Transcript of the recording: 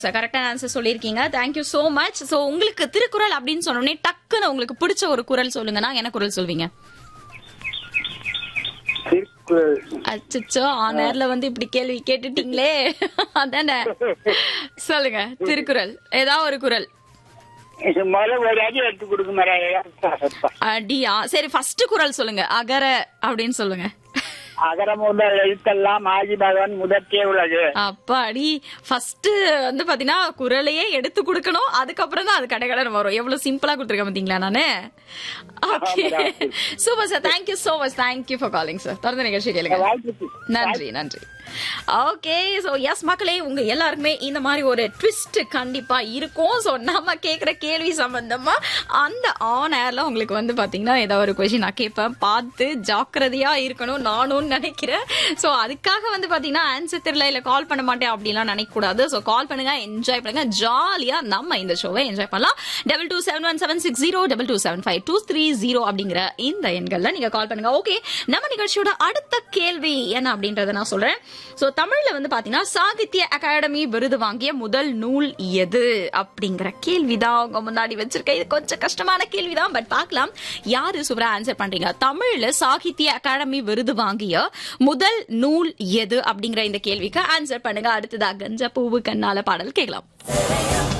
கரெக்டான ஆன்சர் சொல்லியிருக்கீங்க thank you so much so உங்களுக்கு திருக்குறள் அப்படின்னு சொன்னோடனே டக்குன்னு உங்களுக்கு பிடிச்ச ஒரு குறள் சொல்லுங்கன்னா என்ன குறள் சொல்வீங்க திருக்குறள் அச்சச்சோ நேர்ல வந்து இப்படி கேள்வி கேட்டுட்டீங்களே அதானே சொல்லுங்க திருக்குறள் ஏதாவது ஒரு குறள் முதல்ல ஒரு அடி எடுத்து கொடுக்க மாட்டேன் அடியா சரி ஃபர்ஸ்ட் குறள் சொல்லுங்க அகர அப்படின்னு சொல்லுங்க அகர முதல் எழுத்தெல்லாம் ஆதி பகவான் முதற்கே உள்ளது அப்பாடி ஃபர்ஸ்ட் வந்து பாத்தீங்கன்னா குரலையே எடுத்து கொடுக்கணும் அதுக்கப்புறம் தான் அது கடைக்கடன் வரும் எவ்வளவு சிம்பிளா கொடுத்துருக்கேன் பாத்தீங்களா நானு okay super sir thank you so much thank you for calling sir தொடர்ந்து நிகழ்ச்சி கேளுங்க வாழ்த்துக்கு நன்றி நன்றி ஓகே சோ எஸ் மக்களே உங்க எல்லாருக்குமே இந்த மாதிரி ஒரு ட்விஸ்ட் கண்டிப்பா இருக்கும் சோ நம்ம கேக்குற கேள்வி சம்பந்தமா அந்த ஆன் ஏர்ல உங்களுக்கு வந்து பாத்தீங்கன்னா ஏதாவது ஒரு கொஸ்டின் நான் கேட்பேன் பார்த்து ஜாக்கிரதையா இருக்கணும் நானும் நினைக்கிறேன் சோ அதுக்காக வந்து பாத்தீங்கன்னா ஆன்சர் தெரியல இல்ல கால் பண்ண மாட்டேன் அப்படிலாம் நினைக்க கூடாது சோ கால் பண்ணுங்க என்ஜாய் பண்ணுங்க ஜாலியா நம்ம இந்த ஷோவை என்ஜாய் பண்ணலாம் double two seven one seven six zero double two seven five two three zero அப்படிங்கிற இந்த எண்கள்ல நீங்க கால் பண்ணுங்க ஓகே நம்ம நிகழ்ச்சியோட அடுத்த கேள்வி என்ன அப்படின்றத நான் சொல்றேன் சோ தமிழ்ல வந்து பாத்தீங்கன்னா சாகித்ய அகாடமி விருது வாங்கிய முதல் நூல் எது அப்படிங்கிற கேள்விதான் உங்க முன்னாடி வச்சிருக்கேன் இது கொஞ்சம் கஷ்டமான கேள்விதான் பட் பார்க்கலாம் யாரு சூப்பரா ஆன்சர் பண்றீங்க தமிழ்ல சாகித்ய அகாடமி விருது வாங்கிய முதல் நூல் எது அப்படிங்கிற இந்த கேள்விக்கு ஆன்சர் பண்ணுங்க அடுத்ததா கஞ்ச பூவு கண்ணால பாடல் கேட்கலாம்